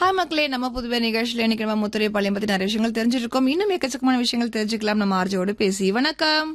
Hi மக்களே நம்ம புதுவை நிகழ்ச்சியில் இன்னைக்கு நம்ம முத்துரைப்பாளையம் பத்தி நிறைய விஷயங்கள் தெரிஞ்சுட்டு இருக்கோம் இன்னும் எக்கச்சக்கமான விஷயங்கள் தெரிஞ்சுக்கலாம் நம்ம ஆர்ஜியோட பேசி வணக்கம்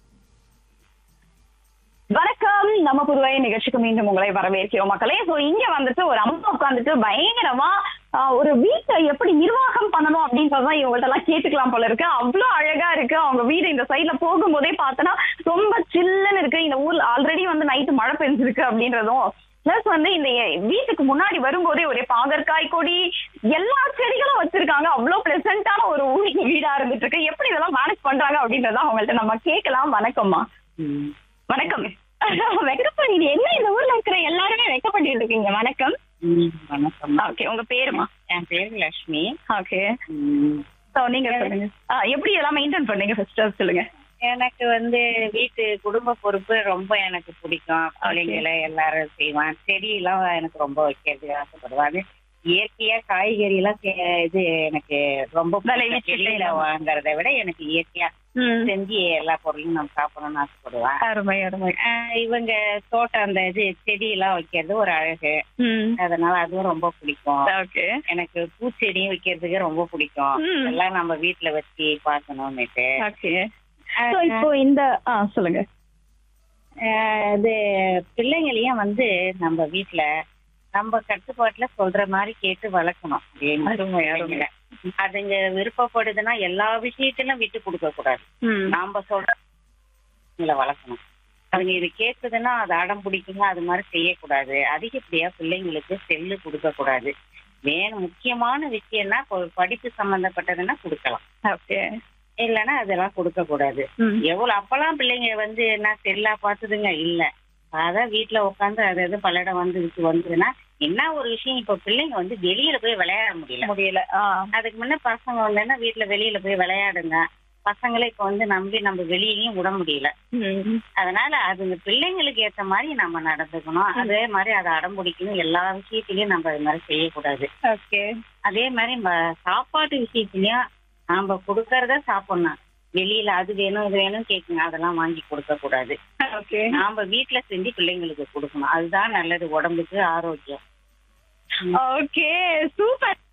வணக்கம் நம்ம புதுவை நிகழ்ச்சிக்கு மீண்டும் உங்களை வரவேற்கிறோம் மக்களே சோ இங்க வந்துட்டு ஒரு அம்மா உட்காந்துட்டு பயங்கரமா ஆஹ், ஒரு வீட்டை எப்படி நிர்வாகம் பண்ணணும் அப்படின்றதான் இவங்கள்ட்ட எல்லாம் கேட்டுக்கலாம் போல இருக்கு அவ்வளவு அழகா இருக்கு அவங்க வீடு இந்த சைட்ல போகும்போதே பார்த்தோன்னா ரொம்ப சில்லுன்னு இருக்கு இந்த ஊர்ல ஆல்ரெடி வந்து நைட்டு மழை பெஞ்சிருக்கு அப்படின்றதும் பிளஸ் வந்து இந்த வீட்டுக்கு முன்னாடி வரும்போதே ஒரே பாகற்காய் கொடி எல்லா செடிகளும் வச்சிருக்காங்க அவ்வளவு பிளசண்டான ஒரு ஊர் வீடா இருந்துட்டு இருக்கு எப்படி இதெல்லாம் மேனேஜ் பண்றாங்க அப்படின்றத அவங்கள்ட்ட நம்ம கேட்கலாம் வணக்கம்மா வணக்கம் வெக்கப்படி இது என்ன இந்த ஊர்ல இருக்கிற எல்லாருமே வெக்கப்பட்டு இருக்கீங்க வணக்கம் ம், வணக்கம் ஓகே உங்க பேருமா என் பேரு லட்சுமி ஓகே ம், சோ நீங்க சொல்லுங்க ஆ, எப்படி இதெல்லாம் மெயின்டைன் பண்ணீங்க ஃபர்ஸ்ட் சொல்லுங்க எனக்கு வந்து வீட்டு குடும்ப பொறுப்பு ரொம்ப எனக்கு பிடிக்கும் பிள்ளைங்களை எல்லாரும் செய்வேன் செடியெல்லாம் எனக்கு ரொம்ப வைக்கிறதுக்கு ஆசைப்படுவேன் அது இயற்கையா காய்கறி எல்லாம் செ- இது எனக்கு ரொம்ப பிடிக்கும். விளைவிச்சு வெளியில செய்யலாம். வாங்குறதை விட எனக்கு இயற்கையா செஞ்சு எல்லா பொருளையும் நான் சாப்பிடணும்னு ஆசைப்படுவேன் அருமை அருமை ஆஹ் இவங்க தோட்டம் அந்த இது செடியெல்லாம் வைக்கிறது ஒரு அழகு அதனால அதுவும் ரொம்ப பிடிக்கும் ஓகே எனக்கு பூச்செடியும் வைக்கிறதுக்கு ரொம்ப பிடிக்கும் ம். எல்லாம் நம்ம வீட்டுல வச்சு பார்க்கணும்னுட்டு ஓகே சோ இப்போ இந்த ஆ சொல்லுங்க ஆஹ் இது பிள்ளைங்களையும் வந்து நம்ம வீட்டுல நம்ம கட்டுப்பாட்டுல சொல்ற மாதிரி கேட்டு வளர்க்கணும் அருமை, அருமை. பிள்ளைங்கள. அதுங்க விருப்பப்படுதுன்னா எல்லா விஷயத்திலும் விட்டு கொடுக்க கூடாது நாம சொல்ற பிள்ளைங்கள வளர்க்கணும் அதுங்க இது கேக்குதுன்னா அது அடம் பிடிக்குங்க அது மாதிரி செய்யக்கூடாது அதிகப்படியா பிள்ளைங்களுக்கு செல்லு கொடுக்க கூடாது வேணும் முக்கியமான விஷயம்னா இப்போ படிப்பு சம்பந்தப்பட்டதுன்னா கொடுக்கலாம் ஓகே இல்லைன்னா அதெல்லாம் கொடுக்க கூடாது எவ்வளவு அப்பெல்லாம் பிள்ளைங்க வந்து என்ன செல்லா பார்த்ததுங்க இல்ல அதான் வீட்டுல உட்காந்து அது எது பல்லடம் வந்துருச்சு வந்ததுன்னா என்ன ஒரு விஷயம் இப்ப பிள்ளைங்க வந்து வெளியில போய் விளையாட முடியல முடியல ஆ அதுக்கு முன்ன பசங்க வந்தேன்னா வீட்டுல வெளியில போய் விளையாடுங்க பசங்களை இப்ப வந்து நம்பி நம்ம வெளியிலயும் விட முடியல ம். அதனால அதுங்க பிள்ளைங்களுக்கு ஏத்த மாதிரி நம்ம நடந்துக்கணும் அதே மாதிரி அதை அடம் பிடிக்கணும் எல்லா விஷயத்திலயும் நம்ம அது மாதிரி செய்யக்கூடாது ஓகே அதே மாதிரி ம- சாப்பாட்டு விஷயத்துலயும் நாம கொடுக்கறத சாப்பிடணும் வெளியில அது வேணும் இது வேணும் கேக்குங்க அதெல்லாம் வாங்கி கொடுக்க கூடாது ஓகே நாம வீட்டுல செஞ்சு பிள்ளைங்களுக்கு கொடுக்கணும் அதுதான் நல்லது உடம்புக்கு ஆரோக்கியம் ஓகே சூப்பர்